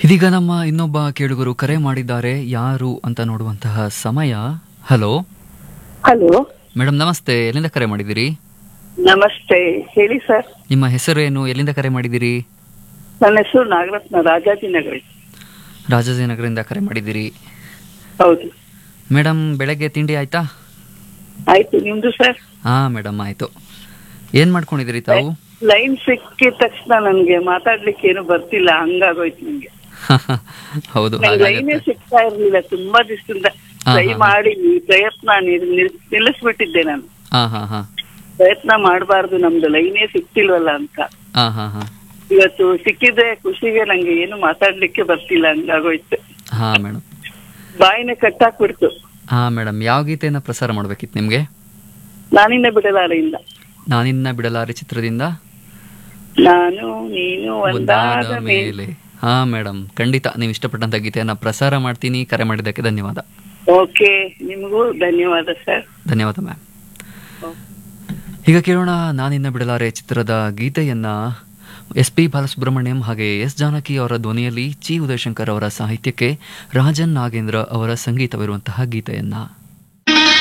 ಇದೀಗ ನಮ್ಮ ಇನ್ನೊಬ್ಬ ಕೇಳುಗರು ಕರೆ ಮಾಡಿದ್ದಾರೆ ಯಾರು ಅಂತ ನೋಡುವಂತಹ ಸಮಯ ಹಲೋ ಹಲೋ ಮೇಡಮ್ ನಮಸ್ತೆ ಎಲ್ಲಿಂದ ಕರೆ ಮಾಡಿದ್ದೀರಿ ನಮಸ್ತೆ ಹೇಳಿ ಸರ್ ನಿಮ್ಮ ಹೆಸರೇನು ಎಲ್ಲಿಂದ ಕರೆ ಮಾಡಿದ್ದೀರಿ ನನ್ನ ಹೆಸರು ನಾಗರತ್ನ ರಾಜಾಜಿನಗರ ರಾಜಾಜಿನಗರದಿಂದ ಕರೆ ಮಾಡಿದ್ದೀರಿ ಹೌದು ಮೇಡಮ್ ಬೆಳಗ್ಗೆ ತಿಂಡಿ ಆಯ್ತಾ ಆಯ್ತು ನಿಮ್ದು ಸರ್ ಹಾ ಮೇಡಮ್ ಆಯ್ತು ಏನ್ ಮಾಡ್ಕೊಂಡಿದ್ದೀರಿ ತಾವು ಲೈನ್ ಸಿಕ್ಕಿದ ತಕ್ಷಣ ನನ್ಗೆ ಮಾತಾಡ್ಲಿಕ್ಕೆ ಏನು ಬರ್ತಿಲ್ಲ ಹಂಗಾಗೋಯ್ತು ನಂಗೆ ಹೌದು ನಂಗೆ ಲೈನೇ ಹಾಗಾಗತ್ತೆ ಸಿಗ್ತಾ ಇರ್ಲಿಲ್ಲ ತುಂಬಾ ದಿವಸದಿಂದ ಹಾ, ಟ್ರೈ ಹಾ. ಮಾಡಿ ಈ ಪ್ರಯತ್ನ ನಿಲ್- ನಿಲ್- ನಿಲ್ಲಿಸ್ಬಿಟ್ಟಿದ್ದೆ ನಾನು ಹಾ ಹಾ ಹಾ ಪ್ರಯತ್ನ ಮಾಡಬಾರ್ದು ನಮ್ದು ಲೈನೇ ಸಿಕ್ತಿಲ್ವಲ್ಲ ಅಂತ ಹಾ ಹಾ ಹಾ ಇವತ್ತು ಸಿಕ್ಕಿದ್ರೆ ಖುಷಿಗೆ ನಂಗೆ ಏನು ಮಾತಾಡ್ಲಿಕ್ಕೆ ಬರ್ತಿಲ್ಲ ಹಂಗಾಗೋಯ್ತು ಹಾ ಮೇಡಮ್ ಬಾಯಿನೇ ಕಟ್ಟಾಕ್ಬಿಡ್ತು ಹಾ ಮೇಡಮ್ ಯಾವ ಗೀತೆಯನ್ನ ಪ್ರಸಾರ ಮಾಡ್ಬೇಕಿತ್ತು ನಿಮ್ಗೆ ನಾನಿನ್ನ ಬಿಡಲಾರೆಯಿಂದ ನಾನಿನ್ನ ಬಿಡಲಾರೆ ಚಿತ್ರದಿಂದ ನಾನು ನೀನು ಒಂದಾದ ಒಂದಾದ ಮೇಲೆ ಮೇಲೆ ಹಾ ಮೇಡಮ್ ಖಂಡಿತ ನೀವು ಇಷ್ಟಪಟ್ಟಂತ ಗೀತೆಯನ್ನ ಪ್ರಸಾರ ಮಾಡ್ತೀನಿ ಕರೆ ಮಾಡಿದ್ದಕ್ಕೆ ಧನ್ಯವಾದ ಓಕೆ ನಿಮಗೂ ಧನ್ಯವಾದ ಸರ್ ಧನ್ಯವಾದ ಮ್ಯಾಮ್ ಈಗ ಕೇಳೋಣ ನಾನಿನ್ನ ಬಿಡಲಾರೆ ಚಿತ್ರದ ಗೀತೆಯನ್ನ ಎಸ್ ಪಿ ಬಾಲಸುಬ್ರಹ್ಮಣ್ಯಂ ಹಾಗೆ ಎಸ್ ಜಾನಕಿ ಅವರ ಧ್ವನಿಯಲ್ಲಿ ಚಿ ಉದಯಶಂಕರ್ ಅವರ ಸಾಹಿತ್ಯಕ್ಕೆ ರಾಜನ್ ನಾಗೇಂದ್ರ ಅವರ ಸಂಗೀತವಿರುವಂತಹ ಗೀತೆಯನ್ನ